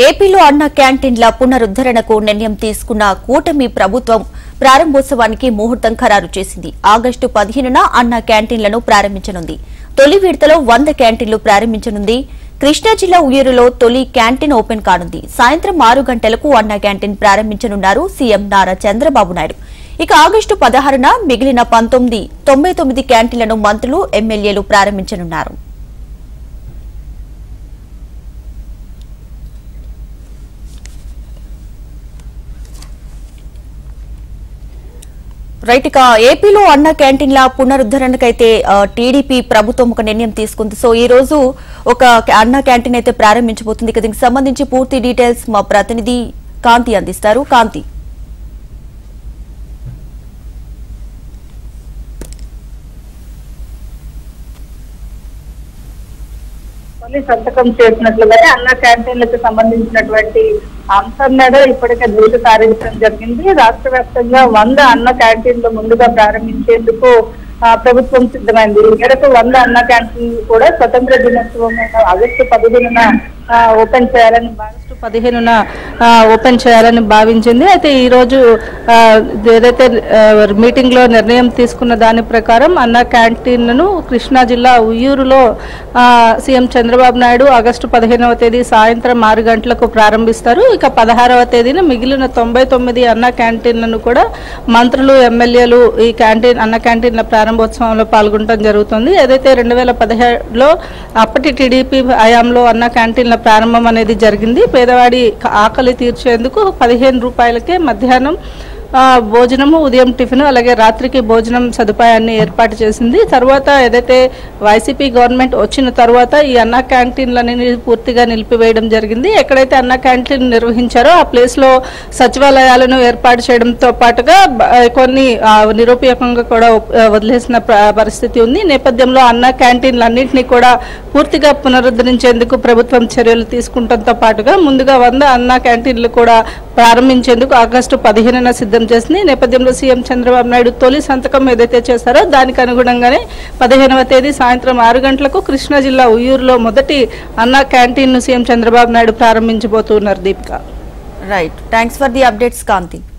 ఏపీలో అన్న క్యాంటీన్ల పునరుద్దరణకు నిర్ణయం తీసుకున్న కూటమి ప్రభుత్వం ప్రారంభోత్సవానికి ముహూర్తం ఖరారు చేసింది ఆగస్టు పదిహేనున అన్న క్యాంటీన్లను ప్రారంభించనుంది తొలి విడతలో వంద క్యాంటీన్లు ప్రారంభించనుంది కృష్ణా జిల్లా ఉయ్యూరులో తొలి క్యాంటీన్ ఓపెన్ కానుంది సాయంత్రం ఆరు గంటలకు అన్న క్యాంటీన్ ప్రారంభించనున్నారు సీఎం నారా చంద్రబాబు నాయుడు ఇక ఆగస్టు పదహారున మిగిలిన పంతొమ్మిది తొంభై తొమ్మిది క్యాంటీన్లను మంత్రులు ఎమ్మెల్యేలు ప్రారంభించనున్నారు రైట్ ఇక ఏపీలో అన్న క్యాంటీన్ల పునరుద్దరణకైతే ఆ, టీడీపీ ప్రభుత్వం ఒక నిర్ణయం తీసుకుంది సో ఈ రోజు ఒక అన్న క్యాంటీన్ అయితే ప్రారంభించబోతుంది ఇక దీనికి సంబంధించి పూర్తి డీటెయిల్స్ మా ప్రతినిధి కాంతి అందిస్తారు కాంతి తొలి సంతకం చేసినట్లుగానే అన్న క్యాంటీన్లకు సంబంధించినటువంటి అంశం మీద ఇప్పటికే దృష్టి సారించడం జరిగింది రాష్ట్ర వ్యాప్తంగా వంద అన్న క్యాంటీన్లు ముందుగా ప్రారంభించేందుకు ఆ, ప్రభుత్వం సిద్ధమైంది ఈ మేరకు వంద అన్న క్యాంటీన్లు కూడా స్వతంత్ర దినోత్సవం ఆగస్టు పదిహేనున ఆ, ఓపెన్ చేయాలని ఆగస్టు పదిహేనున ఆ, ఓపెన్ చేయాలని భావించింది అయితే ఈ రోజు ఆ, ఏదైతే ఆ, మీటింగ్ లో నిర్ణయం తీసుకున్న దాని ప్రకారం అన్న క్యాంటీన్లను కృష్ణా జిల్లా ఉయ్యూరులో ఆ, సీఎం చంద్రబాబు నాయుడు ఆగస్టు పదిహేనవ తేదీ సాయంత్రం ఆరు గంటలకు ప్రారంభిస్తారు ఇక పదహారవ తేదీన మిగిలిన తొంభై తొమ్మిది అన్న క్యాంటీన్లను కూడా మంత్రులు ఎమ్మెల్యేలు ఈ క్యాంటీన్ అన్న క్యాంటీన్ల ప్రారంభోత్సవంలో పాల్గొనడం జరుగుతుంది ఏదైతే రెండు వేల పదిహేడులో అప్పటి టీడీపీ హయాంలో అన్న క్యాంటీన్ల ప్రారంభం అనేది జరిగింది పేదవాడి ఆకలి తీర్చేందుకు పదిహేను రూపాయలకే మధ్యాహ్నం ఆ, భోజనము ఉదయం టిఫిన్ అలాగే రాత్రికి భోజనం సదుపాయాన్ని ఏర్పాటు చేసింది తర్వాత ఏదైతే వైసీపీ గవర్నమెంట్ వచ్చిన తర్వాత ఈ అన్న క్యాంటీన్లని పూర్తిగా నిలిపివేయడం జరిగింది ఎక్కడైతే అన్న క్యాంటీన్ నిర్వహించారో ఆ ప్లేస్ లో సచివాలయాలను ఏర్పాటు చేయడంతో పాటుగా బ- కొన్ని ఆ, నిరుపయోగంగా కూడా ఉప్- ఆ, వదిలేసిన ప్ర- పరిస్థితి ఉంది ఈ నేపథ్యంలో అన్న క్యాంటీన్లన్నింటినీ కూడా పూర్తిగా పునరుద్ధరించేందుకు ప్రభుత్వం చర్యలు తీసుకుంటంతో పాటుగా ముందుగా వంద అన్న క్యాంటీన్లు కూడా ప్రారంభించేందుకు ఆగస్టు పదిహేనున సిద్ధం చేసింది ఈ నేపథ్యంలో సీఎం చంద్రబాబు నాయుడు తొలి సంతకం ఏదైతే చేశారో దానికి అనుగుణంగానే పదిహేనవ తేదీ సాయంత్రం ఆరు గంటలకు కృష్ణా జిల్లా ఉయ్యూరులో మొదటి అన్న క్యాంటీన్ ను సీఎం చంద్రబాబు నాయుడు ప్రారంభించబోతున్నారు Deepika right thanks for the updates Kanthi